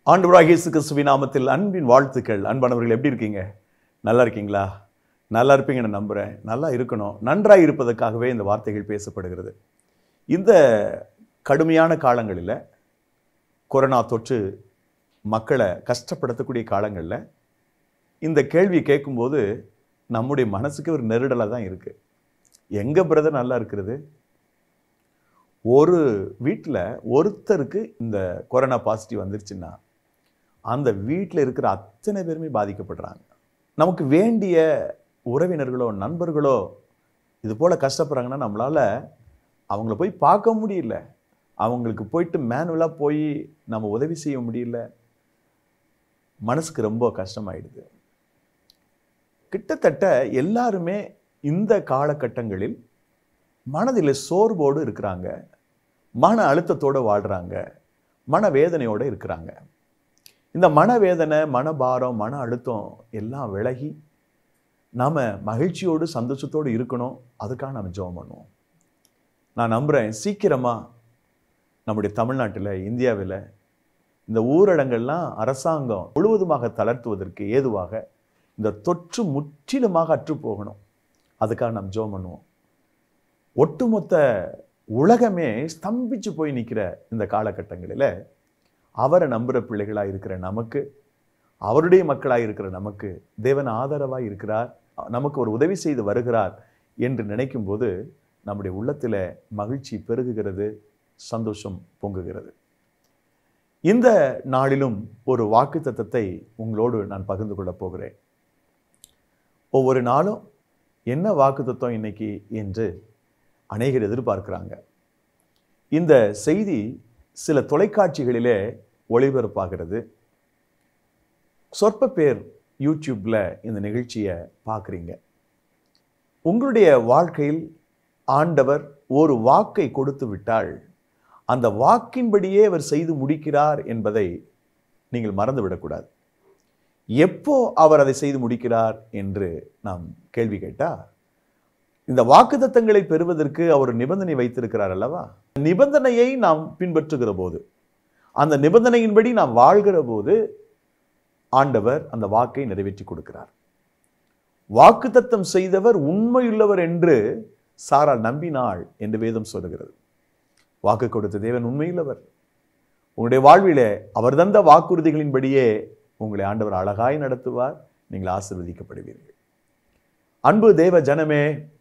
ஆண்டவராகிய இயேசு கிறிஸ்துவின் நாமத்தில் அன்பின் வாழ்த்துக்கள் அன்பானவர்கள் எப்படி இருக்கீங்க நல்லா இருக்கீங்களா நல்லா இருப்பீங்கன்னு நம்புகிறேன் நல்லா இருக்கணும் நன்றாய் இருப்பதற்காகவே இந்த வார்த்தைகள் பேசப்படுகிறது இந்த கடுமையான காலங்களில் கொரோனா தொற்று மக்களை கஷ்டப்படுத்தக்கூடிய காலங்களில் இந்த கேள்வி கேட்கும்போது நம்முடைய மனசுக்கு ஒரு நெருடலாக தான் இருக்குது எங்க பிரதர் நல்லா இருக்கிறது ஒரு வீட்டில் ஒருத்தருக்கு இந்த கொரோனா பாசிட்டிவ் வந்துருச்சுன்னா அந்த வீட்டில் இருக்கிற அத்தனை பேருமே பாதிக்கப்படுறாங்க நமக்கு வேண்டிய உறவினர்களோ நண்பர்களோ இது போல் கஷ்டப்படுறாங்கன்னா நம்மளால் அவங்கள போய் பார்க்க முடியல அவங்களுக்கு போயிட்டு மேனுவலாக போய் நம்ம உதவி செய்ய முடியல மனசுக்கு ரொம்ப கஷ்டமாயிடுது கிட்டத்தட்ட எல்லாருமே இந்த காலகட்டங்களில் மனதில் சோர்வோடு இருக்கிறாங்க மன அழுத்தத்தோடு வாழ்கிறாங்க மனவேதனையோடு இருக்கிறாங்க இந்த மனவேதனை மனபாரம் மன அழுத்தம் எல்லாம் விலகி நாம் மகிழ்ச்சியோடு சந்தோஷத்தோடு இருக்கணும் அதுக்காக நம்ம ஜெபம் பண்ணுவோம் நான் நம்புகிறேன் சீக்கிரமாக நம்முடைய தமிழ்நாட்டில் இந்தியாவில் இந்த ஊரடங்கள்லாம் அரசாங்கம் முழுவதுமாக தளர்த்துவதற்கு ஏதுவாக இந்த தொற்று முற்றிலுமாக அற்று போகணும் அதுக்காக நாம் ஜெபம் பண்ணுவோம் ஒட்டுமொத்த உலகமே ஸ்தம்பிச்சு போய் நிற்கிற இந்த காலகட்டங்களில் அவரை நம்புகிற பிள்ளைகளாக இருக்கிற நமக்கு அவருடைய மக்களாக இருக்கிற நமக்கு தேவன் ஆதரவாக இருக்கிறார் நமக்கு ஒரு உதவி செய்து வருகிறார் என்று நினைக்கும் போது நம்முடைய உள்ளத்தில் மகிழ்ச்சி பெருகுகிறது சந்தோஷம் பொங்குகிறது இந்த நாளிலும் ஒரு வாக்கு தத்தத்தை உங்களோடு நான் பகிர்ந்து கொள்ளப் போகிறேன் ஒவ்வொரு நாளும் என்ன வாக்கு தத்துவம் இன்னைக்கு என்று அநேகர் எதிர்பார்க்கிறாங்க இந்த செய்தி சில தொலைக்காட்சிகளிலே ஒளிபரப்பாகிறது சொற்ப பேர் யூடியூப்பில் இந்த நிகழ்ச்சியை பார்க்குறீங்க உங்களுடைய வாழ்க்கையில் ஆண்டவர் ஒரு வாக்கை கொடுத்து விட்டால் அந்த வாக்கின்படியே அவர் செய்து முடிக்கிறார் என்பதை நீங்கள் மறந்துவிடக்கூடாது எப்போ அவர் அதை செய்து முடிக்கிறார் என்று நாம் கேள்வி கேட்டால் இந்த வாக்குத்தத்தங்களை பெறுவதற்கு அவர் நிபந்தனை வைத்திருக்கிறார் அல்லவா நிபந்தனையை நாம் பின்பற்றுகிற போது அந்த நிபந்தனையின்படி நாம் வாழ்கிற போது ஆண்டவர் அந்த வாக்கை நிறைவேற்றி கொடுக்கிறார் வாக்குத்தத்தம் செய்தவர் உண்மையுள்ளவர் என்று சாரால் நம்பினாள் என்று வேதம் சொல்லுகிறது வாக்கு கொடுத்த தேவன் உண்மையுள்ளவர் உங்களுடைய வாழ்விலே அவர் தந்த வாக்குறுதிகளின்படியே உங்களை ஆண்டவர் அழகாய் நடத்துவார் நீங்கள் ஆசிர்வதிக்கப்படுவீர்கள் அன்பு தேவ ஜனமே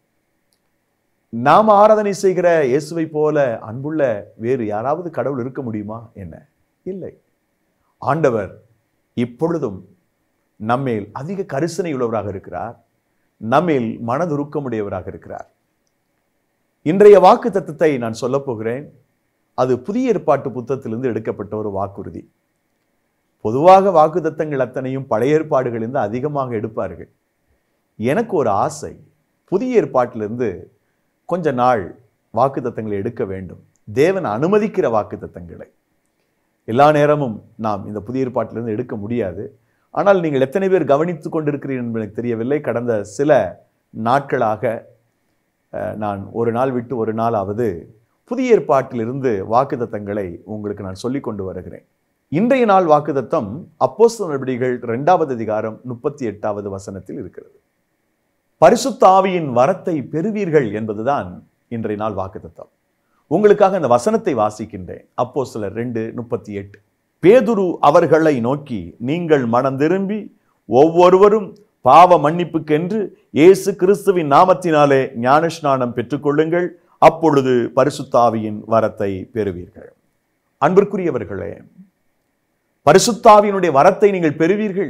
நாம் ஆராதனை செய்கிற இயேசுவை போல அன்புள்ள வேறு யாராவது கடவுள் இருக்க முடியுமா என்ன இல்லை ஆண்டவர் இப்பொழுதும் நம்மேல் அதிக கரிசனை உள்ளவராக இருக்கிறார் நம்மேல் மனதுருக்கமுடையவராக இருக்கிறார் இன்றைய வாக்கு தத்துவத்தை நான் சொல்லப் போகிறேன் அது புதிய ஏற்பாட்டு புத்தகத்திலிருந்து எடுக்கப்பட்ட ஒரு வாக்குறுதி பொதுவாக வாக்கு தத்தங்கள் அத்தனையும் பழைய ஏற்பாடுகளிலிருந்து அதிகமாக எடுப்பார்கள் எனக்கு ஒரு ஆசை புதிய ஏற்பாட்டிலிருந்து கொஞ்ச நாள் வாக்கு தத்தங்களை எடுக்க வேண்டும் தேவன் அனுமதிக்கிற வாக்கு தத்தங்களை எல்லா நேரமும் நாம் இந்த புதிய ஏற்பாட்டிலிருந்து எடுக்க முடியாது ஆனால் நீங்கள் எத்தனை பேர் கவனித்து கொண்டிருக்கிறீர்கள் என்று எனக்கு தெரியவில்லை கடந்த சில நாட்களாக அஹ், நான் ஒரு நாள் விட்டு ஒரு நாளாவது புதிய ஏற்பாட்டிலிருந்து வாக்குத்தத்தங்களை உங்களுக்கு நான் சொல்லிக் கொண்டு வருகிறேன் இன்றைய நாள் வாக்குத்தத்தம் அப்போஸ்தலர் நடவடிக்கைகள் இரண்டாவது அதிகாரம் முப்பத்தி எட்டாவது வசனத்தில் இருக்கிறது பரிசுத்த ஆவியின் வரத்தை பெறுவீர்கள் என்பதுதான் இன்றைய நாள் வாக்குத்தத்தம் உங்களுக்காக அந்த வசனத்தை வாசிக்கின்றேன் அப்போ சிலர் ரெண்டு முப்பத்தி எட்டு பேதுரு அவர்களை நோக்கி நீங்கள் மனம் திரும்பி ஒவ்வொருவரும் பாவ மன்னிப்புக்கென்று இயேசு கிறிஸ்துவின் நாமத்தினாலே ஞானஸ்நானம் பெற்றுக்கொள்ளுங்கள் அப்பொழுது பரிசுத்தாவியின் வரத்தை பெறுவீர்கள் அன்பிற்குரியவர்களே பரிசுத்தாவினுடைய வரத்தை நீங்கள் பெறுவீர்கள்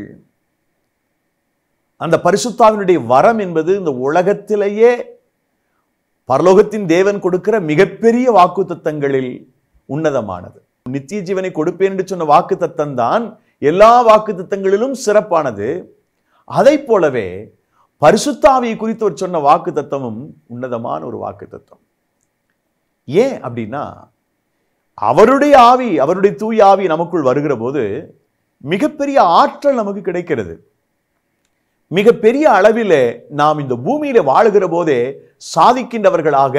அந்த பரிசுத்தாவினுடைய வரம் என்பது இந்த உலகத்திலேயே பரலோகத்தின் தேவன் கொடுக்கிற மிகப்பெரிய வாக்குத்தத்தங்களில் உன்னதமானது நித்திய ஜீவனை கொடுப்பேன் என்று சொன்ன வாக்குத்தத்தம் தான் எல்லா வாக்குத்தத்தங்களிலும் சிறப்பானது அதை போலவே பரிசுத்தாவியை குறித்து ஒரு சொன்ன வாக்குத்தத்தமும் உன்னதமான ஒரு வாக்குத்தத்தம் ஏன் அப்படின்னா அவருடைய ஆவி அவருடைய தூய ஆவி நமக்குள் வருகிற போது மிகப்பெரிய ஆற்றல் நமக்கு கிடைக்கிறது மிகப்பெரிய அளவிலே நாம் இந்த பூமியில வாழுகிற போதே சாதிக்கின்றவர்களாக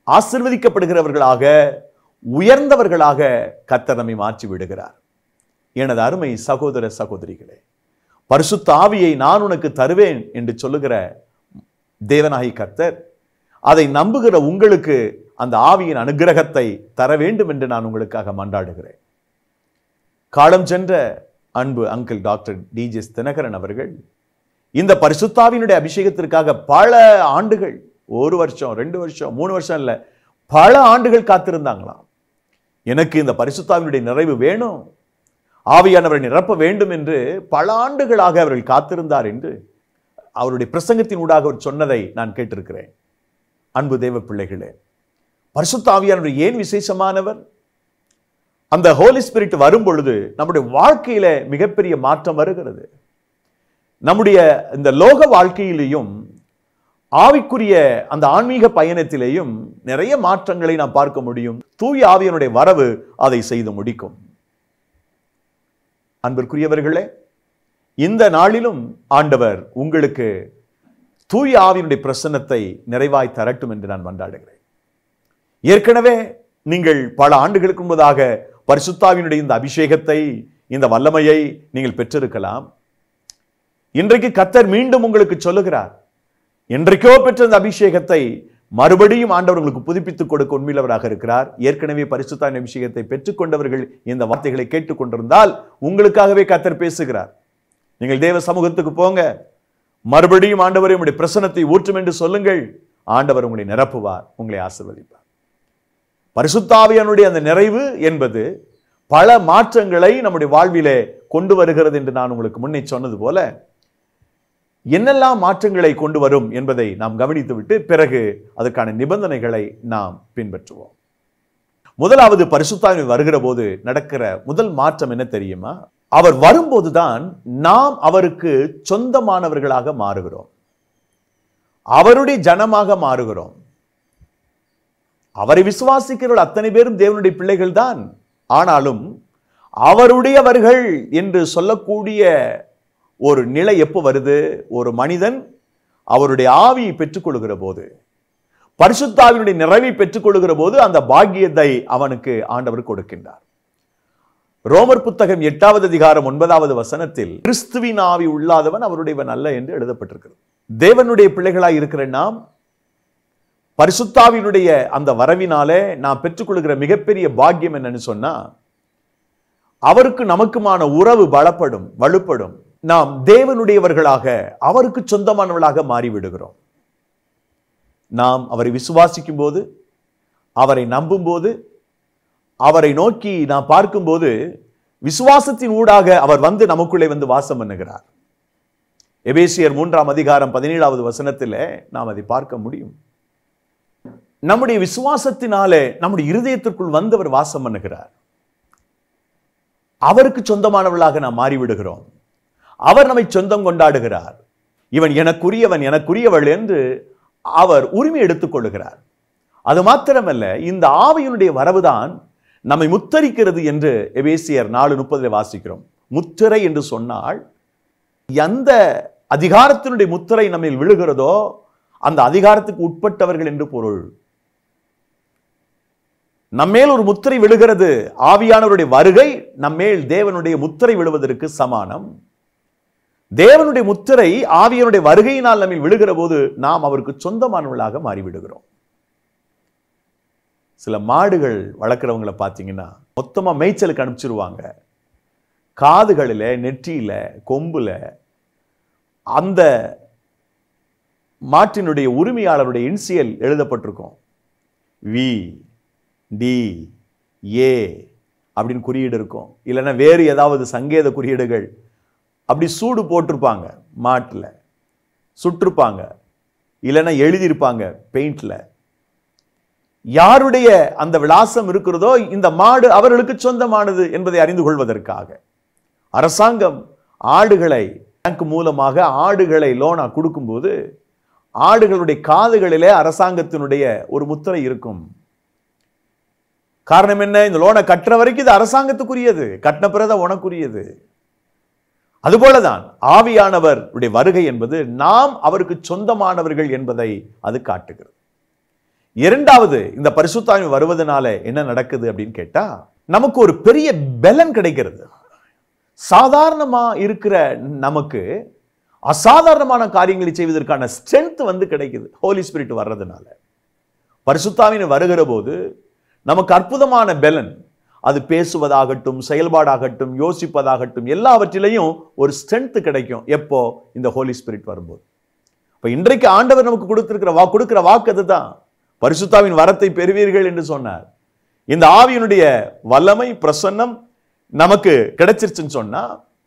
ஆசிர்வதிக்கப்படுகிறவர்களாக உயர்ந்தவர்களாக கர்த்தர் நம்மை மாற்றி விடுகிறார் எனது அருமை சகோதர சகோதரிகளே பரிசுத்த ஆவியை நான் உனக்கு தருவேன் என்று சொல்லுகிற தேவனாகி கர்த்தர் அதை நம்புகிற உங்களுக்கு அந்த ஆவியின் அனுகிரகத்தை தர வேண்டும் என்று நான் உங்களுக்காக மன்றாடுகிறேன் காலம் சென்ற அன்பு அங்கிள் டாக்டர் டிஜெஸ் தினகரன் அவர்கள் இந்த பரிசுத்தாவினுடைய அபிஷேகத்திற்காக பல ஆண்டுகள் ஒரு வருஷம் ரெண்டு வருஷம் மூணு வருஷம் இல்ல பல ஆண்டுகள் காத்திருந்தாங்களாம் எனக்கு இந்த பரிசுத்தாவினுடைய நிறைவு வேணும் ஆவியானவரை நிரப்ப வேண்டும் என்று பல ஆண்டுகளாக அவர்கள் காத்திருந்தார் என்று அவருடைய பிரசங்கத்தின் ஊடாக அவர் சொன்னதை நான் கேட்டிருக்கிறேன் அன்பு தேவ பிள்ளைகளே பரிசுத்த ஆவியானவர் ஏன் விசேஷமானவர் அந்த ஹோலி ஸ்பிரிட் வரும் பொழுது நம்முடைய வாழ்க்கையில மிகப்பெரிய மாற்றம் வருகிறது நம்முடைய இந்த லோக வாழ்க்கையிலேயும் ஆவிக்குரிய அந்த ஆன்மீக பயணத்திலேயும் நிறைய மாற்றங்களை நாம் பார்க்க முடியும் தூய ஆவியனுடைய வரவு அதை செய்து முடிக்கும் அன்பிற்குரியவர்களே இந்த நாளிலும் ஆண்டவர் உங்களுக்கு தூய ஆவியினுடைய பிரசன்னத்தை நிறைவாய் தரட்டும் என்று நான் மன்றாடுகிறேன் ஏற்கனவே நீங்கள் பல ஆண்டுகளுக்கு முன்பதாக பரிசுத்தாவினுடைய இந்த அபிஷேகத்தை இந்த வல்லமையை நீங்கள் பெற்றிருக்கலாம் இன்றைக்கு கத்தர் மீண்டும் உங்களுக்கு சொல்லுகிறார் என்றைக்கோ பெற்ற இந்த அபிஷேகத்தை மறுபடியும் ஆண்டவர் உங்களுக்கு புதுப்பித்துக் கொடுக்க உண்மையிலவராக இருக்கிறார் ஏற்கனவே பரிசுத்தான அபிஷேகத்தை பெற்றுக்கொண்டவர்கள் இந்த வார்த்தைகளை கேட்டுக்கொண்டிருந்தால் உங்களுக்காகவே கத்தர் பேசுகிறார் நீங்கள் தேவ சமூகத்துக்கு போங்க மறுபடியும் ஆண்டவரை உங்களுடைய பிரசனத்தை ஊற்றும் என்று சொல்லுங்கள் ஆண்டவர் உங்களை நிரப்புவார் உங்களை ஆசிர்வதிப்பார் பரிசுத்தாவியனுடைய அந்த நிறைவு என்பது பல மாற்றங்களை நம்முடைய வாழ்விலே கொண்டு வருகிறது என்று நான் உங்களுக்கு முன்னே சொன்னது போல என்னெல்லாம் மாற்றங்களை கொண்டு வரும் என்பதை நாம் கவனித்துவிட்டு பிறகு அதற்கான நிபந்தனைகளை நாம் பின்பற்றுவோம் முதலாவது பரிசுத்தாவி வருகிற போது நடக்கிற முதல் மாற்றம் என்ன தெரியுமா அவர் வரும்போதுதான் நாம் அவருக்கு சொந்தமானவர்களாக மாறுகிறோம் அவருடைய ஜனமாக மாறுகிறோம் அவரை விசுவாசிக்கிறவர்கள் அத்தனை பேரும் தேவனுடைய பிள்ளைகள் தான் ஆனாலும் அவருடையவர்கள் என்று சொல்லக்கூடிய ஒரு நிலை எப்போ வருது ஒரு மனிதன் அவருடைய ஆவியை பெற்றுக்கொள்கிற போது பரிசுத்தாவினுடைய நிறைவை பெற்றுக்கொள்கிற போது அந்த பாக்கியத்தை அவனுக்கு ஆண்டவர் கொடுக்கின்றார் ரோமர் புத்தகம் எட்டாவது அதிகாரம் ஒன்பதாவது வசனத்தில் கிறிஸ்துவின் ஆவி உள்ளாதவன் அவருடையவன் அல்ல என்று எழுதப்பட்டிருக்கிறது தேவனுடைய பிள்ளைகளாய் இருக்கிற நாம் பரிசுத்தாவினுடைய அந்த வரவினாலே நாம் பெற்றுக்கொள்கிற மிகப்பெரிய பாக்கியம் என்னன்னு சொன்னா அவருக்கு நமக்குமான உறவு பலப்படும் வலுப்படும் நாம் தேவனுடையவர்களாக அவருக்கு சொந்தமானவர்களாக மாறிவிடுகிறோம் நாம் அவரை விசுவாசிக்கும் போது அவரை நம்பும் போது அவரை நோக்கி நாம் பார்க்கும்போது விசுவாசத்தின் ஊடாக அவர் வந்து நமக்குள்ளே வந்து வாசம் பண்ணுகிறார் எபேசியர் மூன்றாம் அதிகாரம் பதினேழாவது வசனத்தில் நாம் அதை பார்க்க முடியும் நம்முடைய விசுவாசத்தினாலே நம்முடைய இருதயத்திற்குள் வந்தவர் வாசம் பண்ணுகிறார் அவருக்கு சொந்தமானவர்களாக நாம் மாறிவிடுகிறோம் அவர் நம்மை சொந்தம் கொண்டாடுகிறார் இவன் எனக்குரியவன் எனக்குரியவள் என்று அவர் உரிமை எடுத்துக் கொள்ளுகிறார் அது மாத்திரமல்ல இந்த ஆவியினுடைய வரவுதான் நம்மை முத்தரிக்கிறது என்று எபேசியர் நாலு முப்பதில் வாசிக்கிறோம் முத்திரை என்று சொன்னால் எந்த அதிகாரத்தினுடைய முத்திரை நம்மில் விழுகிறதோ அந்த அதிகாரத்துக்கு உட்பட்டவர்கள் என்று பொருள் நம்மேல் ஒரு முத்திரை விழுகிறது ஆவியானவருடைய வருகை நம்மேல் தேவனுடைய முத்திரை விழுவதற்கு சமானம் தேவனுடைய முத்திரை ஆவியனுடைய வருகையினால் நம்மில் விழுகிற போது நாம் அவருக்கு சொந்தமானவர்களாக மாறிவிடுகிறோம் சில மாடுகள் வளர்க்குறவங்கள பார்த்தீங்கன்னா மொத்தமா மேய்ச்சலுக்கு அனுப்பிச்சிருவாங்க காதுகளில் நெற்றியில கொம்புல அந்த மாட்டினுடைய உரிமையாளருடைய இன்சியல் எழுதப்பட்டிருக்கும் வி டி ஏ அப்படின்னு குறியீடு இருக்கும் இல்லைன்னா வேறு ஏதாவது சங்கேத குறியீடுகள் அப்படி சூடு போட்டிருப்பாங்க மாட்டில் சுட்டிருப்பாங்க இல்லைன்னா எழுதியிருப்பாங்க பெயிண்டில் யாருடைய அந்த விலாசம் இருக்கிறதோ இந்த மாடு அவர்களுக்கு சொந்தமானது என்பதை அறிந்து கொள்வதற்காக அரசாங்கம் ஆடுகளை பேங்க் மூலமாக ஆடுகளை லோனா கொடுக்கும்போது ஆடுகளுடைய காதுகளிலே அரசாங்கத்தினுடைய ஒரு முத்திரை இருக்கும் காரணம் என்ன இந்த லோனை கட்டுற வரைக்கும் இது அரசாங்கத்துக்குரியது கட்டின பிறகு உனக்குரியது அதுபோலதான் ஆவியானவர் வருகை என்பது நாம் அவருக்கு சொந்தமானவர்கள் என்பதை அது காட்டுகிறது இரண்டாவது இந்த பரிசுத்தாவி வருவதனால என்ன நடக்குது அப்படின்னு கேட்டா நமக்கு ஒரு பெரிய பலன் கிடைக்கிறது சாதாரணமா இருக்கிற நமக்கு அசாதாரணமான காரியங்களை செய்வதற்கான ஸ்ட்ரென்த் வந்து கிடைக்குது ஹோலி ஸ்பிரிட் வர்றதுனால பரிசுத்தாவின் வருகிற போது நமக்கு அற்புதமான பெலன் அது பேசுவதாகட்டும் செயல்பாடாகட்டும் யோசிப்பதாகட்டும் எல்லாவற்றிலையும் ஒரு ஸ்ட்ரென்த் கிடைக்கும் எப்போ இந்த ஹோலி ஸ்பிரிட் வரும்போது இப்ப இன்றைக்கு ஆண்டவர் நமக்கு கொடுத்திருக்கிற வா கொடுக்கிற வாக்கு அதுதான் பரிசுத்தாவின் வரத்தை பெறுவீர்கள் என்று சொன்னார் இந்த ஆவியினுடைய வல்லமை பிரசன்னம் நமக்கு கிடைச்சிருச்சுன்னு சொன்னா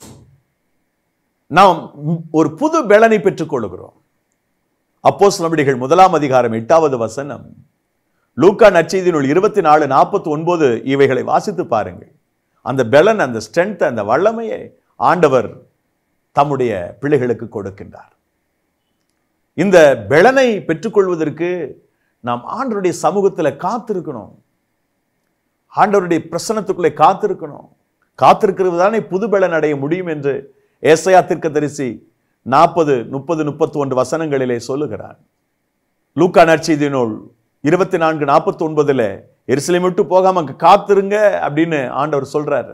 நாம் ஒரு புது பெலனை பெற்றுக் கொள்கிறோம் அப்போஸ் நம்பிகள் முதலாம் அதிகாரம் எட்டாவது வசனம் லூக்கா நற்செய்தியினுள் இருபத்தி நாலு நாற்பத்தி ஒன்பது இவைகளை வாசித்து பாருங்கள் அந்த பெலன் அந்த ஸ்ட்ரென்த் அந்த வல்லமையை ஆண்டவர் தம்முடைய பிள்ளைகளுக்கு கொடுக்கின்றார் இந்த பெலனை பெற்றுக்கொள்வதற்கு நாம் ஆண்டவருடைய சமூகத்தில் காத்திருக்கணும் ஆண்டவருடைய பிரசனத்துக்குள்ளே காத்திருக்கணும் காத்திருக்கிறது தானே புது பலன் அடைய முடியும் என்று ஏசையா தீர்க்கதரிசி நாற்பது முப்பது முப்பத்தி ஒன்று வசனங்களிலே சொல்லுகிறார் லூக்கா நற்செய்தி நூல் இருபத்தி நான்கு நாற்பத்தி ஒன்பதுல எருசலேம் விட்டு போகாம அங்க காத்திருங்க அப்படின்னு ஆண்டவர் சொல்றாரு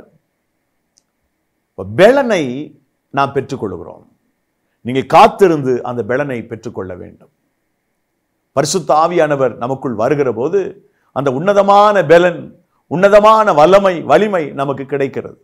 இப்ப பெலனை நாம் பெற்றுக்கொள்கிறோம் நீங்கள் காத்திருந்து அந்த பெலனை பெற்றுக்கொள்ள வேண்டும் பரிசுத்த ஆவியானவர் நமக்குள் வருகிற போது அந்த உன்னதமான பெலன் உன்னதமான வல்லமை வலிமை நமக்கு கிடைக்கிறது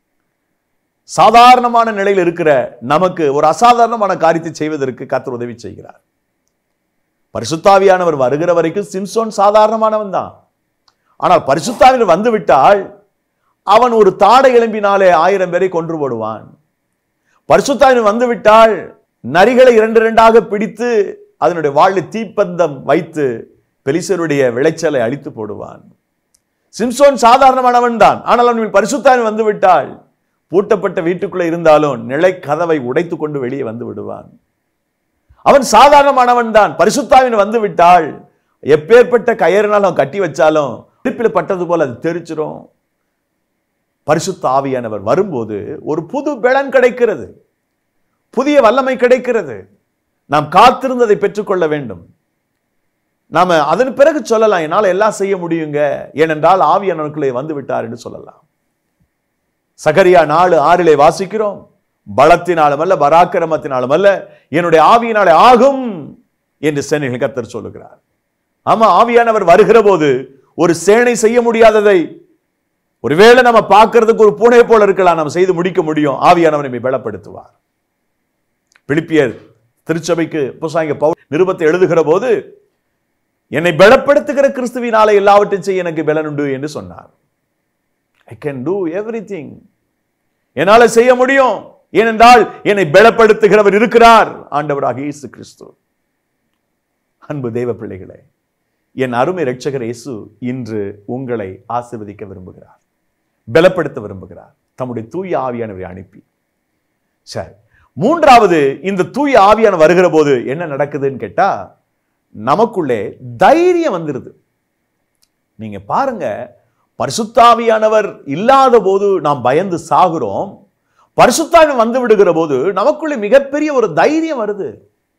சாதாரணமான நிலையில் இருக்கிற நமக்கு ஒரு அசாதாரணமான காரியத்தை செய்வதற்கு கர்த்தர் உதவி செய்கிறார் பரிசுத்தாவியானவர் வருகிற வரைக்கும் சிம்சோன் சாதாரணமானவன் தான் ஆனால் பரிசுத்தாவினர் வந்து விட்டால் அவன் ஒரு தாடை எலும்பினாலே ஆயிரம் பேரை கொன்று போடுவான் பரிசுத்தாவினர் வந்து விட்டால் நரிகளை இரண்டு இரண்டாக பிடித்து அதனுடைய வாழ்வில் தீப்பந்தம் வைத்து பெலிசருடைய விளைச்சலை அழித்து போடுவான் சிம்சோன் சாதாரணமானவன் தான் ஆனால் அவன் பரிசுத்தாவின் வந்து விட்டால் பூட்டப்பட்ட வீட்டுக்குள்ளே இருந்தாலும் நிலை கதவை உடைத்து கொண்டு வெளியே வந்து விடுவான் அவன் சாதாரணமானவன் தான் பரிசுத்தாவின் வந்து விட்டால் எப்பேற்பட்ட கயறினால் அவன் கட்டி வச்சாலும் இடுப்பில் பட்டது போல அது தெரிச்சிரும் பரிசுத்த ஆவியானவர் வரும்போது ஒரு புது பெலன் கிடைக்கிறது புதிய வல்லமை கிடைக்கிறது நாம் காத்திருந்ததை பெற்றுக்கொள்ள வேண்டும் நாம அதன் பிறகு சொல்லலாம் என்னால் எல்லாம் செய்ய முடியுங்க ஏனென்றால் ஆவியானவருக்குள்ளே வந்து விட்டார் என்று சொல்லலாம் சகரியா நாலு ஆறிலே வாசிக்கிறோம் பலத்தினாலும் அல்ல பராக்கிரமத்தினாலும் அல்ல என்னுடைய ஆவியினாலே ஆகும் என்று சேனைகள் கத்தர் சொல்லுகிறார் ஆமா ஆவியானவர் வருகிற போது ஒரு சேனை செய்ய முடியாததை ஒருவேளை நம்ம பார்க்கறதுக்கு ஒரு பூனை போல இருக்கலாம் நம்ம செய்து முடிக்க முடியும் ஆவியானவர் நம்மை பலப்படுத்துவார் பிலிப்பியர் திருச்சபைக்கு புசாங்க பவுல் நிருபத்தை எழுதுகிற போது என்னை பலப்படுத்துகிற கிறிஸ்துவினாலே எல்லாவற்றையும் செய்ய எனக்கு பலனுண்டு என்று சொன்னார் I can do everything என்னால செய்ய முடியும் ஏனென்றால் என்னை பலப்படுத்துகிறவர் இருக்கிறார் ஆண்டவராக இயேசு கிறிஸ்து அன்பு தெய்வ பிள்ளைகளே என் அருமை ரட்சகர் இயேசு இன்று உங்களை ஆசிர்வதிக்க விரும்புகிறார் பலப்படுத்த விரும்புகிறார் தம்முடைய தூய ஆவியானவரை அனுப்பி சரி மூன்றாவது இந்த தூய ஆவியான வருகிற போது என்ன நடக்குதுன்னு கேட்டா நமக்குள்ளே தைரியம் வந்துருது நீங்க பாருங்க பரிசுத்தாவியானவர் இல்லாத போது நாம் பயந்து சாகுறோம் பரிசுத்தாவி வந்து விடுகிற போது நமக்குள்ளே மிகப்பெரிய ஒரு தைரியம் வருது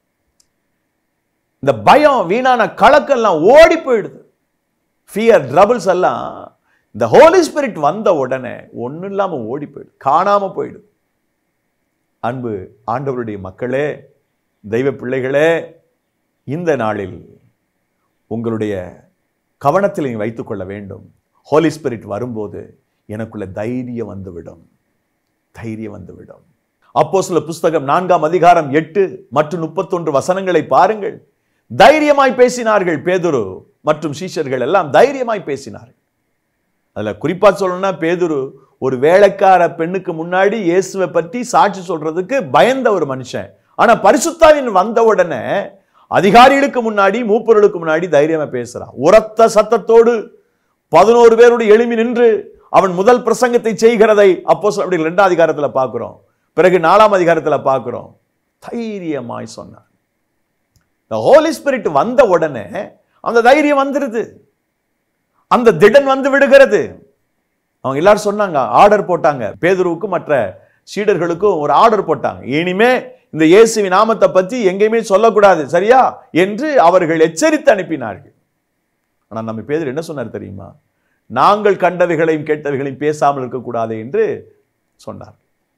இந்த பயம் வீணான கலக்கெல்லாம் ஓடி போயிடுது ஃபியர் ட்ரபிள்ஸ் எல்லாம் இந்த ஹோலி ஸ்பிரிட் வந்த உடனே ஒன்றும் இல்லாமல் ஓடி போயிடுது காணாம போயிடுது அன்பு ஆண்டவருடைய மக்களே தெய்வ பிள்ளைகளே இந்த நாளில் உங்களுடைய கவனத்தில் நீங்கள் வைத்துக்கொள்ள வேண்டும் ஹோலி ஸ்பிரிட் வரும்போது எனக்குள்ள தைரியம் வந்துவிடும் தைரியம் வந்துவிடும் அப்போ சில புஸ்தகம் நான்காம் அதிகாரம் எட்டு மற்றும் முப்பத்தொன்று வசனங்களை பாருங்கள் தைரியமாய் பேசினார்கள் பேதுரு மற்றும் சீஷர்கள் எல்லாம் தைரியமாய் பேசினார்கள் அதுல குறிப்பா சொல்லணும்னா பேதுரு ஒரு வேலைக்கார பெண்ணுக்கு முன்னாடி இயேசுவை பற்றி சாட்சி சொல்றதுக்கு பயந்த ஒரு மனுஷன் ஆனா பரிசுத்தாவின் வந்த உடனே அதிகாரிகளுக்கு முன்னாடி மூப்பர்களுக்கு முன்னாடி தைரியமா பேசுறான் உரத்த சத்தத்தோடு பதினோரு பேருடைய எழுமி நின்று அவன் முதல் பிரசங்கத்தை செய்கிறதை அப்போ அப்படி ரெண்டாம் அதிகாரத்துல பார்க்கிறோம் பிறகு நாலாம் அதிகாரத்துல பார்க்கிறோம் தைரியமாய் சொன்னான் ஹோலி ஸ்பிரிட் வந்த உடனே அந்த தைரியம் வந்துருது அந்த திடன் வந்து விடுகிறது அவங்க எல்லாரும் சொன்னாங்க ஆர்டர் போட்டாங்க பேதுருவுக்கும் மற்ற சீடர்களுக்கும் ஒரு ஆர்டர் போட்டாங்க இனிமே இந்த இயேசுவின் நாமத்தை பற்றி எங்கேயுமே சொல்லக்கூடாது சரியா என்று அவர்கள் எச்சரித்து அனுப்பினார்கள் ஆனால் நம்ம பேதர் என்ன சொன்னார் தெரியுமா நாங்கள் கண்டவைகளையும் கேட்டவைகளையும் பேசாமல் இருக்கக்கூடாது என்று சொன்னார்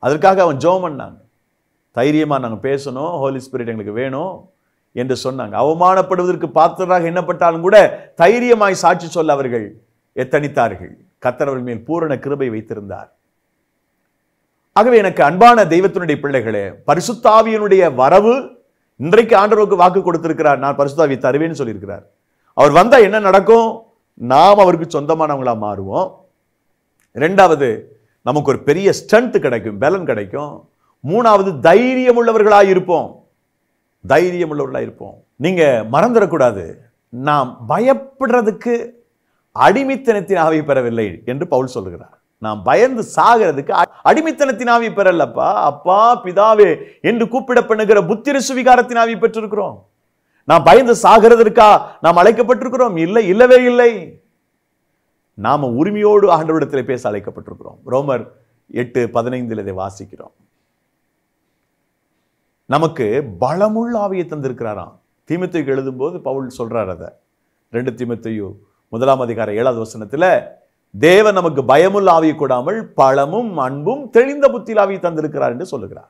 அதற்காக அவன் ஜோம் பண்ணாங்க தைரியமாக நாங்கள் பேசணும் ஹோலி ஸ்பிரிட் எங்களுக்கு வேணும் என்று சொன்னாங்க அவமானப்படுவதற்கு பாத்திரராக எண்ணப்பட்டாலும் கூட தைரியமாய் சாட்சி சொல்ல அவர்கள் எத்தனித்தார்கள் கர்த்தர் அவர்கள் மேல் பூரண கிருபை வைத்திருந்தார் ஆகவே எனக்கு அன்பான தெய்வத்தினுடைய பிள்ளைகளே பரிசுத்தாவியனுடைய வரவு இன்றைக்கு ஆண்டவருக்கு வாக்கு கொடுத்திருக்கிறார் நான் பரிசுத்தாவியை தருவேன்னு சொல்லியிருக்கிறார் அவர் வந்தா என்ன நடக்கும் நாம் அவருக்கு சொந்தமானவங்களா மாறுவோம் ரெண்டாவது நமக்கு ஒரு பெரிய ஸ்ட்ரென்த் கிடைக்கும் பலன் கிடைக்கும் மூணாவது தைரியம் உள்ளவர்களாக இருப்போம் தைரியம் உள்ளவர்களாக இருப்போம் நீங்க மறந்துடக்கூடாது நாம் பயப்படுறதுக்கு அடிமைத்தனத்தின் ஆவி பெறவில்லை என்று பவுல் சொல்லுகிறார் நாம் பயந்து சாகிறதுக்கு அ- அடிமைத்தனத்தின் ஆவி பெறலப்பா அப்பா பிதாவே என்று கூப்பிடப்படுகிற புத்திர சுவிகாரத்தின் ஆவி பெற்றிருக்கிறோம் நாம் பயந்து சாகிறதற்கா நாம் அழைக்கப்பட்டிருக்கிறோம் இல்லை இல்லவே இல்லை நாம உரிமையோடு ஆண்டவரிடத்தில் பேச அழைக்கப்பட்டிருக்கிறோம் ரோமர் எட்டு பதினைந்தில் இதை வாசிக்கிறோம் நமக்கு பலமுள்ள ஆவியை தந்திருக்கிறாராம் தீமத்தைக்கு எழுதும்போது பவுல் சொல்றார் அதை ரெண்டு தீமத்தையு முதலாம் அதிகார ஏழாவது வசனத்துல தேவன் நமக்கு பயமுள்ள ஆவியை கொடாமல் பழமும் அன்பும் தெளிந்த புத்தியில் ஆவியை தந்திருக்கிறார் என்று சொல்லுகிறார்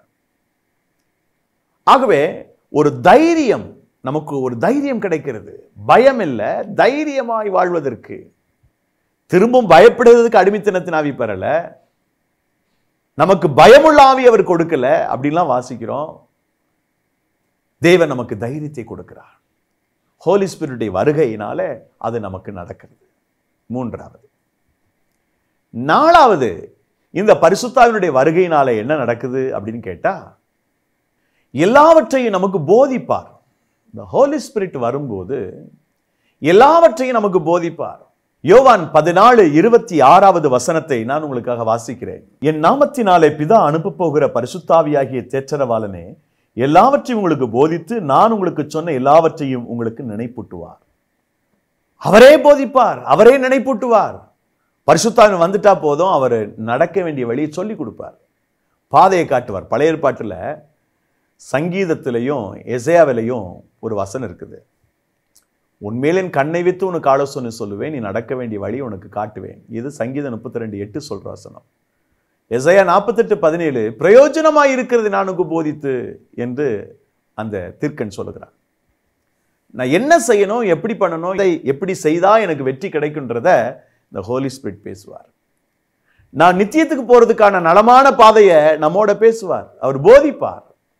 ஆகவே ஒரு தைரியம் நமக்கு ஒரு தைரியம் கிடைக்கிறது பயம் இல்லை தைரியமாய் வாழ்வதற்கு திரும்பவும் பயப்படுவதற்கு அடிமைத்தனத்தின் ஆவி பெறல நமக்கு பயமுள்ள ஆவி அவர் கொடுக்கல அப்படின்லாம் வாசிக்கிறோம் தேவன் நமக்கு தைரியத்தை கொடுக்கிறார் ஹோலி ஸ்பிரிட்டுடைய வருகையினால அது நமக்கு நடக்கிறது மூன்றாவது நாலாவது இந்த பரிசுத்தாவினுடைய வருகையினால என்ன நடக்குது அப்படின்னு கேட்டா எல்லாவற்றையும் நமக்கு போதிப்பார் இந்த ஹோலி ஸ்பிரிட் வரும்போது எல்லாவற்றையும் நமக்கு போதிப்பார் யோவான் பதினாலு இருபத்தி ஆறாவது வசனத்தை நான் உங்களுக்காக வாசிக்கிறேன் என் நாமத்தினாலே பிதா அனுப்பப் போகிற பரிசுத்தாவியாகிய தேற்றரவாளனே எல்லாவற்றையும் உங்களுக்கு போதித்து நான் உங்களுக்கு சொன்ன எல்லாவற்றையும் உங்களுக்கு நினைப்பூட்டுவார் அவரே போதிப்பார் அவரே நினைப்பூட்டுவார் பரிசுத்தாவின் வந்துட்டா போதும் அவர் நடக்க வேண்டிய வழியை சொல்லி கொடுப்பார் பாதையை காட்டுவார் பழைய ஏற்பாட்டில் சங்கீதத்திலையும் எசையாவிலையும் ஒரு வசனம் இருக்குது உன்மேல் என் கண்ணை வைத்து உனக்கு ஆலோசனை சொல்லுவேன் நீ நடக்க வேண்டிய வழி உனக்கு காட்டுவேன் இது சங்கீதம் முப்பத்தி ரெண்டு எட்டு சொல்ற வசனம் எசையா நாற்பத்தெட்டு பதினேழு பிரயோஜனமாய் இருக்கிறது நான் உனக்கு போதித்து என்று அந்த தீர்க்கன் சொல்லுகிறான் நான் என்ன செய்யணும் எப்படி பண்ணணும் இதை எப்படி செய்தா எனக்கு வெற்றி கிடைக்குன்றத இந்த ஹோலி ஸ்பிரிட் பேசுவார் நான் நித்தியத்துக்கு போறதுக்கான நலமான பாதையை நம்மோட பேசுவார் அவர் போதிப்பார்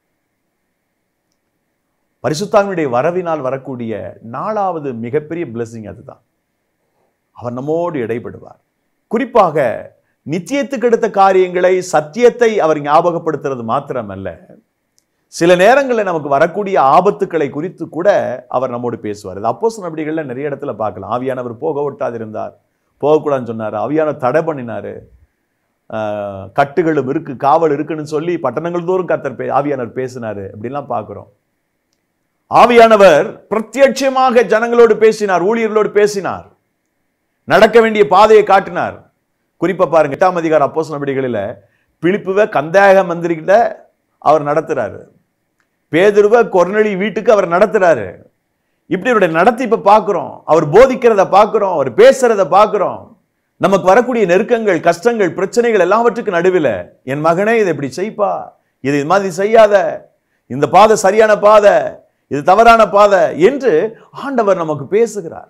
பரிசுத்தாவினுடைய வரவினால் வரக்கூடிய நாலாவது மிகப்பெரிய பிளெஸிங் அதுதான் அவர் நம்மோடு இடைப்படுவார் குறிப்பாக நித்தியத்துக்கு எடுத்த காரியங்களை சத்தியத்தை அவர் ஞாபகப்படுத்துறது மாத்திரமல்ல சில நேரங்களில் நமக்கு வரக்கூடிய ஆபத்துக்களை குறித்து கூட அவர் நம்மோடு பேசுவார் இது அப்போஸ் நபடிகளில் நிறைய இடத்துல பார்க்கலாம் ஆவியானவர் போக விட்டாதிருந்தார் போகக்கூடாதுன்னு சொன்னார் ஆவியானவர் தடை பண்ணினாரு ஆஹ், கட்டுகளும் இருக்கு காவல் இருக்குன்னு சொல்லி பட்டணங்கள் தோறும் கத்தர் பே ஆவியானவர் பேசினாரு அப்படிலாம் பார்க்குறோம் ஆவியானவர் பிரத்யட்சமாக ஜனங்களோடு பேசினார் ஊழியர்களோடு பேசினார் நடக்க வேண்டிய பாதையை காட்டினார் குறிப்பா பாருங்க எட்டாம் அதிகார அப்போஸ் நபடிகளில் பிலிப்புவ கந்தாய மந்திரிகிட்ட அவர் நடத்துறாரு பேதுருவ கொர்நெளி வீட்டுக்கு அவர் நடத்துறாரு இப்படி அவருடைய நடத்தி இப்ப பார்க்கிறோம் அவர் போதிக்கிறத பார்க்கிறோம் அவர் பேசுறத பார்க்கிறோம் நமக்கு வரக்கூடிய நெருக்கங்கள் கஷ்டங்கள் பிரச்சனைகள் எல்லாவற்றுக்கும் நடுவில் என் மகனே இதை இப்படி செய்ப்பா இது இது மாதிரி செய்யாத இந்த பாதை சரியான பாதை இது தவறான பாதை என்று ஆண்டவர் நமக்கு பேசுகிறார்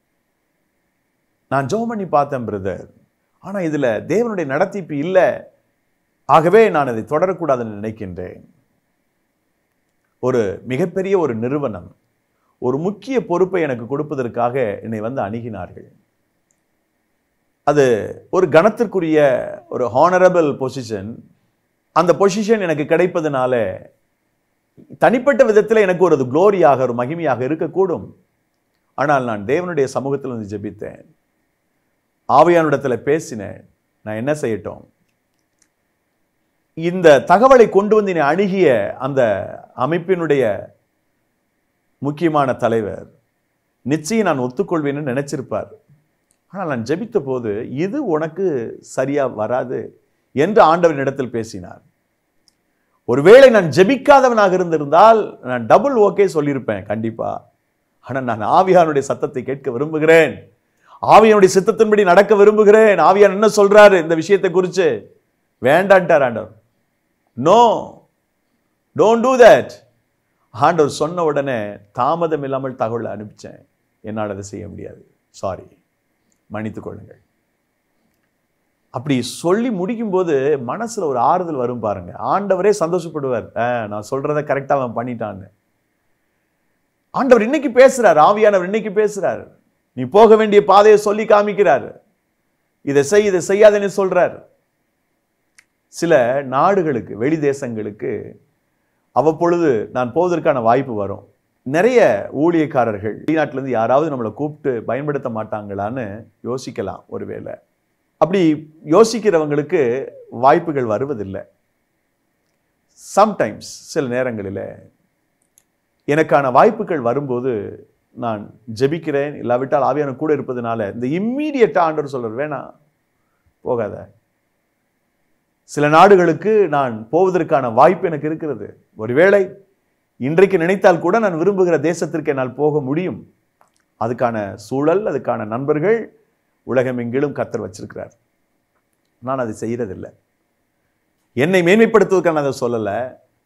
நான் ஜோம் பண்ணி பார்த்தேன் பிரதர் ஆனா இதுல தேவனுடைய நடத்திப்பு இல்லை ஆகவே நான் அதை தொடரக்கூடாதுன்னு நினைக்கின்றேன் ஒரு மிகப்பெரிய ஒரு நிறுவனம் ஒரு முக்கிய பொறுப்பை எனக்கு கொடுப்பதற்காக என்னை வந்து அணுகினார்கள் அது ஒரு கணத்திற்குரிய ஒரு ஹானரபிள் பொசிஷன் அந்த பொசிஷன் எனக்கு கிடைப்பதனால தனிப்பட்ட விதத்தில் எனக்கு ஒரு குளோரியாக ஒரு மகிமையாக இருக்கக்கூடும் ஆனால் நான் தேவனுடைய சமூகத்தில் வந்து ஜெபித்தேன் ஆவியானிடத்தில் பேசினேன் நான் என்ன செய்யட்டும் இந்த தகவலை கொண்டு வந்து என்னை அணுகிய அந்த அமைப்பினுடைய முக்கியமான தலைவர் நிச்சயம் நான் ஒத்துக்கொள்வேன்னு நினைச்சிருப்பார் ஆனால் நான் ஜெபித்த போது இது உனக்கு சரியா வராது என்று ஆண்டவனிடத்தில் பேசினார் ஒருவேளை நான் ஜெபிக்காதவனாக இருந்திருந்தால் நான் டபுள் ஓகே சொல்லியிருப்பேன் கண்டிப்பா ஆனால் நான் ஆவியானுடைய சத்தத்தை கேட்க விரும்புகிறேன் ஆவியானுடைய சித்தத்தின்படி நடக்க விரும்புகிறேன் ஆவியான் என்ன சொல்றாரு இந்த விஷயத்தை குறித்து வேண்டான்ட்டார் ஆண்டவர் நோ டோன்ட் டூ தட் ஆண்டவர் சொன்ன உடனே தாமதம் இல்லாமல் தகவலை அனுப்பிச்சேன் என்னால் அதை செய்ய முடியாது சாரி மன்னித்துக் கொள்ளுங்கள் அப்படி சொல்லி முடிக்கும்போது மனசுல ஒரு ஆறுதல் வரும் பாருங்க ஆண்டவரே சந்தோஷப்படுவார் "ஆ, நான் சொல்றதை கரெக்டா அவன் பண்ணிட்டான்னு ஆண்டவர் இன்னைக்கு பேசுறார் ஆவியானவர் இன்னைக்கு பேசுறார் நீ போக வேண்டிய பாதையை சொல்லி காமிக்கிறார் இதை செய் இதை செய்யாதேன்னு சொல்றார் சில நாடுகளுக்கு வெளி தேசங்களுக்கு அவ்வப்பொழுது நான் போவதற்கான வாய்ப்பு வரும் நிறைய ஊழியக்காரர்கள் வெளிநாட்டிலேருந்து யாராவது நம்மளை கூப்பிட்டு பயன்படுத்த மாட்டாங்களான்னு யோசிக்கலாம் ஒருவேளை அப்படி யோசிக்கிறவங்களுக்கு வாய்ப்புகள் வருவதில்லை சம்டைம்ஸ் சில நேரங்களில் எனக்கான வாய்ப்புகள் வரும்போது நான் ஜெபிக்கிறேன் இல்லாவிட்டால் ஆவியான கூட இருப்பதனால இந்த இம்மீடியட்டாக ஆண்டவர் சொல்றார் வேணாம் போகாத சில நாடுகளுக்கு நான் போவதற்கான வாய்ப்பு எனக்கு இருக்கிறது ஒருவேளை இன்றைக்கு நினைத்தால் கூட நான் விரும்புகிற தேசத்திற்கு என்னால் போக முடியும் அதுக்கான சூழல் அதுக்கான நண்பர்கள் உலகமெங்கிலும் கத்தர் வச்சிருக்கிறார் நான் அதை செய்யறதில்லை என்னை மேன்மைப்படுத்துவதற்கு நான் அதை சொல்லலை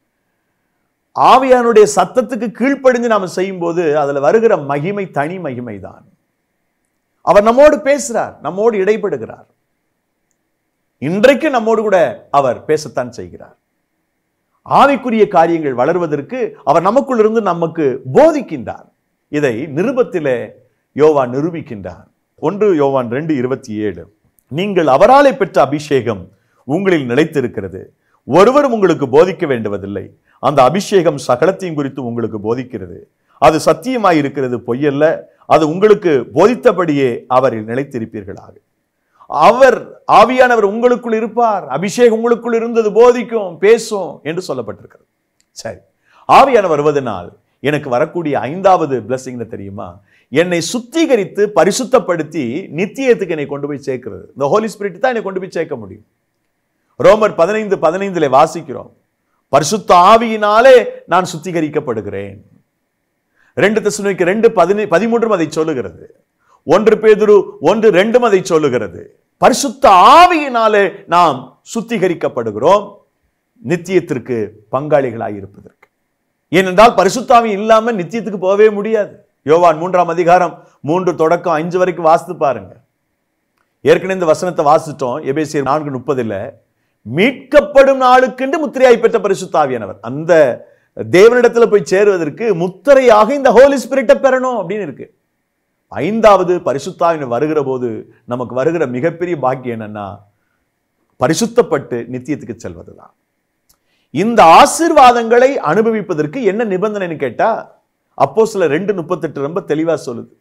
ஆவியானுடைய சத்தத்துக்கு கீழ்ப்படிஞ்சு நாம செய்யும்போது அதுல வருகிற மகிமை தனி மகிமை தான் அவர் நம்மோடு பேசுறார் நம்மோடு இடைப்படுகிறார் இன்றைக்கு நம்மோடு கூட அவர் பேசத்தான் செய்கிறார் ஆவிக்குரிய காரியங்கள் வளர்வதற்கு அவர் நமக்குள் இருந்து நமக்கு போதிக்கின்றார் இதை நிருபத்திலே யோவான் நிரூபிக்கின்றார் ஒன்று யோவான் ரெண்டு இருபத்தி ஏழு நீங்கள் அவராலே பெற்ற அபிஷேகம் உங்களில் நிலைத்திருக்கிறது ஒருவரும் உங்களுக்கு போதிக்க வேண்டுவதில்லை அந்த அபிஷேகம் சகலத்தையும் குறித்து உங்களுக்கு போதிக்கிறது அது சத்தியமாய் இருக்கிறது பொய்யல்ல அது உங்களுக்கு போதித்தபடியே அவரில் நிலைத்திருப்பீர்களாக அவர் ஆவியானவர் உங்களுக்குள் இருப்பார் அபிஷேகம் உங்களுக்குள் இருந்தது போதிக்கும் பேசும் என்று சொல்லப்பட்டிருக்கிறது சரி ஆவியானவர் வருவதனால் எனக்கு வரக்கூடிய ஐந்தாவது blessing என்ன தெரியுமா என்னை சுத்திகரித்து பரிசுத்தப்படுத்தி நித்தியத்துக்கு என்னை கொண்டு போய் சேர்க்கிறது இந்த ஹோலி ஸ்பிரிட் தான் என்னை கொண்டு போய் சேர்க்க முடியும் ரோமர் பதினைந்து பதினைந்துல வாசிக்கிறோம் பரிசுத்த ஆவியினாலே நான் சுத்திகரிக்கப்படுகிறேன் ரெண்டு தெசலோனிக்கேயர் ரெண்டு பதினை பதிமூன்றும் அதை சொல்லுகிறது ஒன்று பேதுரு ஒன்று ரெண்டும் அதை சொல்லுகிறது பரிசுத்த ஆவியினாலே நாம் சுத்திகரிக்கப்படுகிறோம் நித்தியத்திற்கு பங்காளிகளாய் இருப்பதற்கு ஏனென்றால் பரிசுத்தாவி இல்லாம நித்தியத்துக்கு போகவே முடியாது யோவான் மூன்றாம் அதிகாரம் மூன்று தொடக்கம் அஞ்சு வரைக்கும் வாசித்து பாருங்க ஏற்கனவே இந்த வசனத்தை வாசிட்டோம் எபேசியர் நான்கு முப்பதுல மீட்கப்படும் நாளுக்கென்று முத்திரையாய் பெற்ற பரிசுத்தாவியானவர் அந்த தேவனிடத்துல போய் சேருவதற்கு முத்திரையாக இந்த ஹோலி ஸ்பிரிட்டை பெறணும் அப்படின்னு இருக்கு ஐந்தாவது பரிசுத்தாவின் வருகிற போது நமக்கு வருகிற மிகப்பெரிய பாக்கியம் என்னன்னா பரிசுத்தப்பட்டு நித்தியத்துக்கு செல்வதுதான் இந்த ஆசீர்வாதங்களை அனுபவிப்பதற்கு என்ன நிபந்தனைன்னு கேட்டா அப்போ சில ரெண்டு முப்பத்தெட்டு ரொம்ப தெளிவா சொல்லுது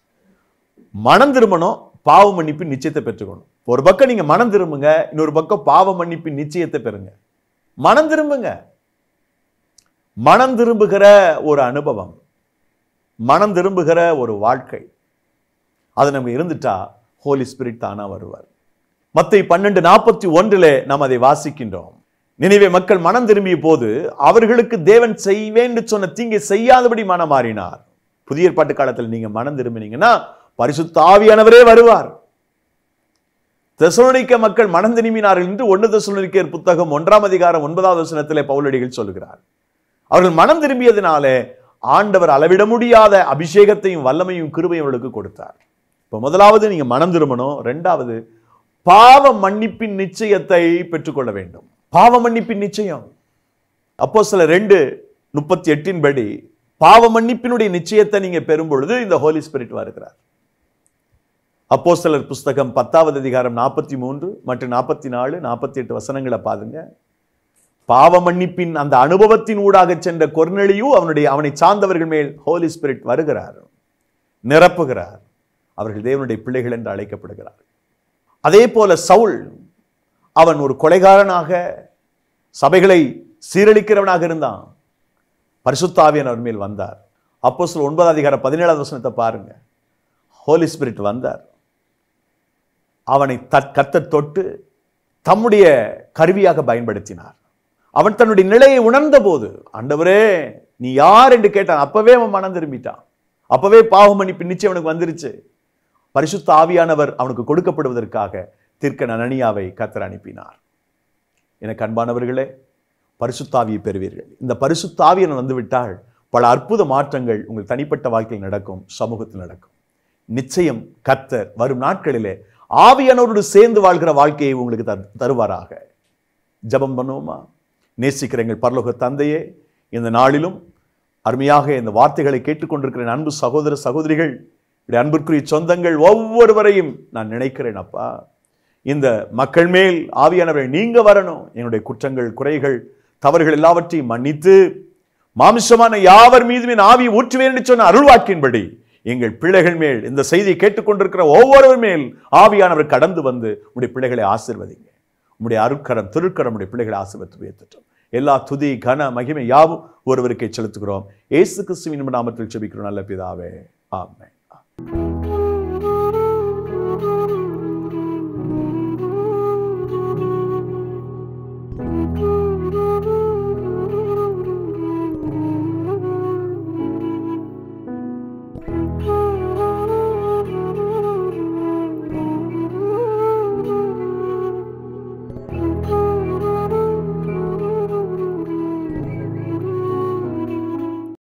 மனம் திரும்பணும் பாவ மன்னிப்பு நிச்சயத்தை பெற்றுக்கணும் ஒரு பக்கம் நீங்க மனம் திரும்புங்க இன்னொரு பக்கம் பாவ மன்னிப்பு நிச்சயத்தை பெறுங்க மனம் திரும்புங்க மனம் திரும்புகிற ஒரு அனுபவம் மனம் திரும்புகிற ஒரு வாழ்க்கை அது நமக்கு இருந்துட்டா ஹோலி ஸ்பிரிட் தானா வருவார் மத்தை பன்னெண்டு நாற்பத்தி ஒன்றிலே நாம் அதை வாசிக்கின்றோம் நினைவே மக்கள் மனம் திரும்பிய போது அவர்களுக்கு தேவன் செய்வேன் சொன்ன தீங்கை செய்யாதபடி மனம் மாறினார் புதிய ஏற்பாட்டு காலத்தில் நீங்க மனம் திரும்பினீங்கன்னா பரிசுத்த ஆவியானவரே வருவார் தெசலோனிக்க மக்கள் மனம் திரும்பினார்கள் என்று ஒன்று தெசலோனிக்கர் புத்தகம் ஒன்றாம் அதிகாரம் ஒன்பதாவது வசனத்திலே பவுலடிகள் சொல்கிறார் அவர்கள் மனம் திரும்பியதினாலே ஆண்டவர் அளவிட முடியாத அபிஷேகத்தையும் வல்லமையும் கிருபையும் அவர்களுக்கு கொடுத்தார் இப்போ முதலாவது நீங்க மனம் திரும்பணும் ரெண்டாவது பாவ மன்னிப்பின் நிச்சயத்தை பெற்றுக்கொள்ள வேண்டும் பாவ மன்னிப்பின் நிச்சயம் அப்போ சில ரெண்டு முப்பத்தி எட்டின் படி பாவ மன்னிப்பினுடைய நிச்சயத்தை நீங்க பெறும் பொழுது இந்த ஹோலி ஸ்பிரிட் வருகிறார் அப்போ சிலர் புஸ்தகம் பத்தாவது அதிகாரம் நாற்பத்தி மூன்று மற்றும் நாற்பத்தி நாலு நாற்பத்தி எட்டு வசனங்களை பாருங்க பாவ மன்னிப்பின் அந்த அனுபவத்தின் ஊடாக சென்ற கொர்நெளியு அவனுடைய அவனை சார்ந்தவர்கள் மேல் ஹோலி ஸ்பிரிட் வருகிறார் நிரப்புகிறார் அவர்கள் தேவனுடைய பிள்ளைகள் என்று அழைக்கப்படுகிறார் அதே போல சவுல் அவன் ஒரு கொலைகாரனாக சபைகளை சீரழிக்கிறவனாக இருந்தான் பரிசுத்தாவியன் அவர் மேல் வந்தார் அப்போ சில ஒன்பதாம் அதிகாரம் பதினேழாவது வசனத்தை பாருங்க ஹோலி ஸ்பிரிட் வந்தார் அவனை தட் கத்தர் தொட்டு தம்முடைய கருவியாக பயன்படுத்தினார் அவன் தன்னுடைய நிலையை உணர்ந்த போது ஆண்டவரே நீ யார் என்று கேட்டான் அப்பவே அவன் மனம் திரும்பிட்டான் அப்பவே பாவ மன்னிப்பு நிச்சயம் அவனுக்கு வந்துருச்சு பரிசுத்த ஆவியானவர் அவனுக்கு கொடுக்கப்படுவதற்காக தீர்க்க நனனியாவை கத்தர் அனுப்பினார் எனக்கு அன்பானவர்களே பரிசுத்தாவியை பெறுவீர்கள் இந்த பரிசுத்தாவியன் வந்துவிட்டால் பல அற்புத மாற்றங்கள் உங்கள் தனிப்பட்ட வாழ்க்கையில் நடக்கும் சமூகத்தில் நடக்கும் நிச்சயம் கர்த்தர் வரும் நாட்களிலே ஆவியானவரோடு சேர்ந்து வாழ்கிற வாழ்க்கையை உங்களுக்கு தரு- தருவாராக ஜெபம் பண்ணுவோமா நேசிக்கிற எங்கள் பரலோக தந்தையே இந்த நாளிலும் அருமையாக இந்த வார்த்தைகளை கேட்டுக்கொண்டிருக்கிற என் அன்பு சகோதர சகோதரிகள் இப்படி அன்பிற்குரிய சொந்தங்கள் ஒவ்வொருவரையும் நான் நினைக்கிறேன் அப்பா இந்த மக்கள் மேல் ஆவியானவரை நீங்க வரணும் என்னுடைய குற்றங்கள் குறைகள் தவறுகள் எல்லாவற்றையும் மன்னித்து மாமிசமான யாவர் மீதுமே என் ஆவியை ஊற்றுவேன் என்று சொன்ன அருள்வாக்கின்படி எங்கள் பிள்ளைகள் மேல் இந்த செய்தியை கேட்டுக்கொண்டிருக்கிற ஒவ்வொருவர் மேல் ஆவியானவர் கடந்து வந்து உடைய பிள்ளைகளை ஆசிர்வதிங்க உம்முடைய அருட்கரம் திருக்கரம் உடைய பிள்ளைகளை ஆசீர்வதித்து உயர்த்தட்டும் எல்லா துதி கன மகிமை யாவும் ஒருவருக்கே செலுத்துகிறோம் ஏசு கிறிஸ்துவின் நாமத்தில் செபிக்கிறோம் நல்ல பிதாவே ஆமென்